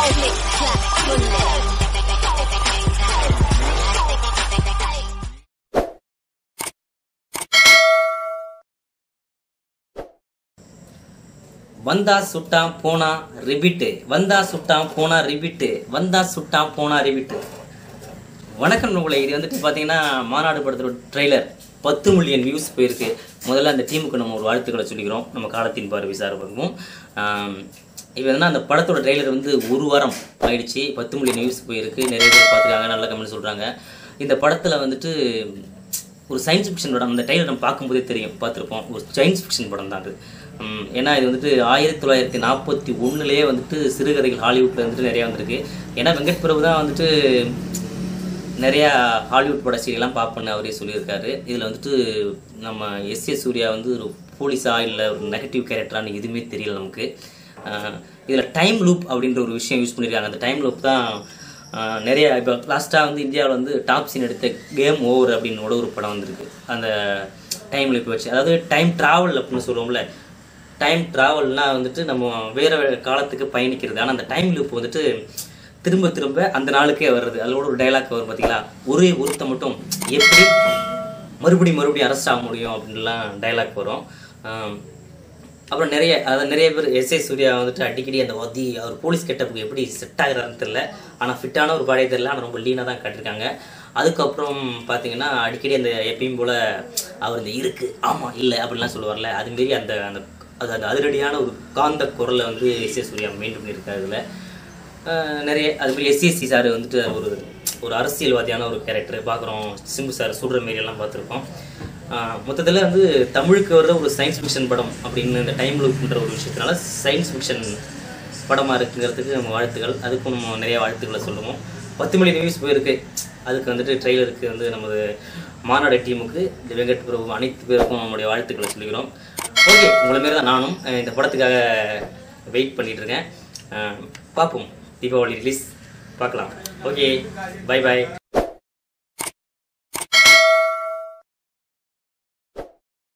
Click, clap, bullet. வந்தா சுட்டான் போனா ரிபிட்டு வந்தா சுட்டான் போனா ரிபிட்டு வந்தா சுட்டான் போனா ரிபிட்டு வணக்கம் நூலை இது வந்துட்டு பார்த்தீங்கன்னா மாநாடு படத்தோட ட்ரெய்லர் பத்து மில்லியன் வியூஸ் போயிருக்கு முதல்ல அந்த டீமுக்கு நம்ம ஒரு வாழ்த்துக்களை சொல்லிக்கிறோம் நம்ம காலத்தின் பார்வை சார்பாகவும் ஆம், இப்போ வந்து அந்த படத்தோட ட்ரெய்லர் வந்து ஒரு வாரம் ஆயிடுச்சு பத்து மில்லியன் வியூஸ் போயிருக்கு நிறைய பேர் பார்த்துருக்காங்க நல்ல கமெண்ட் சொல்கிறாங்க இந்த படத்தில் வந்துட்டு ஒரு சயின்ஸ் ஃபிக்ஷன் படம் அந்த டைலர் நம்ம பார்க்கும்போதே தெரியும் பார்த்துருப்போம் ஒரு சயின்ஸ் ஃபிக்ஷன் படம் தான் அது உம், ஏன்னா இது வந்துட்டு ஆயிரத்தி தொள்ளாயிரத்தி நாற்பத்தி ஒன்றுலேயே வந்துட்டு சிறுகதைகள் ஹாலிவுட்டில் வந்துட்டு நிறையா வந்திருக்கு ஏன்னா வெங்கட் பிரபு தான் வந்துட்டு நிறையா ஹாலிவுட் பட சீரியெல்லாம் பார்ப்பேன்னு அவரே சொல்லியிருக்காரு இதில் வந்துட்டு நம்ம எஸ் ஏ சூர்யா வந்து ஒரு போலீஸா இல்லை ஒரு நெகட்டிவ் கேரக்டரான்னு எதுவுமே தெரியல நமக்கு இதில் டைம் லூப் அப்படின்ற ஒரு விஷயம் யூஸ் பண்ணியிருக்காங்க அந்த டைம் லூப் தான் ஆஹ், நிறைய இப்போ லாஸ்ட்டாக வந்து இந்தியாவில் வந்து டாப் சீன் எடுத்த கேம் ஓவர் அப்படின்னு கூட ஒரு படம் வந்திருக்கு அந்த டைம் லூப் வச்சு அதாவது டைம் ட்ராவல் அப்படின்னு சொல்லுவோம்ல டைம் ட்ராவல்னா வந்துட்டு நம்ம வேற வேற காலத்துக்கு பயணிக்கிறது ஆனால் அந்த டைம் லூப் வந்துட்டு திரும்ப திரும்ப அந்த நாளுக்கே வர்றது அதோட ஒரு டைலாக் வரும் பார்த்தீங்களா ஒரே ஒருத்த மட்டும் எப்படி மறுபடியும் மறுபடியும் அரெஸ்ட் ஆக முடியும் அப்படின்லாம் டைலாக் வரும் ஆம், அப்புறம் நிறைய அதாவது நிறைய பேர் எஸ்ஏ சூர்யா வந்துட்டு அடிக்கடி அந்த ஒதி அவர் போலீஸ் கெட்டப்புக்கு எப்படி செட் ஆகுறாருன்னு தெரில ஆனால் ஃபிட்டான ஒரு பாடியே தெரில ஆனால் ரொம்ப லீனாக தான் காட்டியிருக்காங்க அதுக்கப்புறம் பார்த்தீங்கன்னா அடிக்கடி அந்த எப்பயும் போல் அவர் இந்த இருக்கு ஆமாம் இல்லை அப்படிலாம் சொல்லுவார்ல அதுமாரி அந்த அந்த அது அந்த அதிரடியான ஒரு காந்த குரலை வந்து எஸ்ஏ சூர்யா மெயின்டைன் பண்ணியிருக்காரு இதில் ஆஹ் நிறைய அதுமாதிரி எஸ்சிஎஸ்சி சார் வந்துட்டு ஒரு ஒரு அரசியல்வாதியான ஒரு கேரக்டர் பார்க்குறோம் சிம்பு சார் சுடுற மாரி எல்லாம் பார்த்துருக்கோம் மொத்தத்தில் வந்து தமிழுக்கு வர்ற ஒரு சயின்ஸ் ஃபிக்ஷன் படம் அப்படின்னு இந்த டைம் லூப்ன்ற ஒரு விஷயத்தினால சயின்ஸ் ஃபிக்ஷன் படமாக இருக்குங்கிறதுக்கு நம்ம வாழ்த்துக்கள் அதுக்கும் நம்ம நிறைய வாழ்த்துக்களை சொல்லுவோம் பத்து மணி நியூஸ் போயிருக்கு அதுக்கு வந்துட்டு ட்ரெய்லருக்கு வந்து நமது மாநாடு டீமுக்கு இந்த வெங்கட் பிரபு அனைத்து பேருக்கும் நம்முடைய வாழ்த்துக்களை சொல்லிக்கிறோம் ஓகே உங்களை மாரி தான் நானும் அஹ் இந்த படத்துக்காக வெயிட் பண்ணிட்டு இருக்கேன் அஹ் பார்ப்போம் தீபாவளி ரிலீஸ் பார்க்கலாம் ஓகே பை பை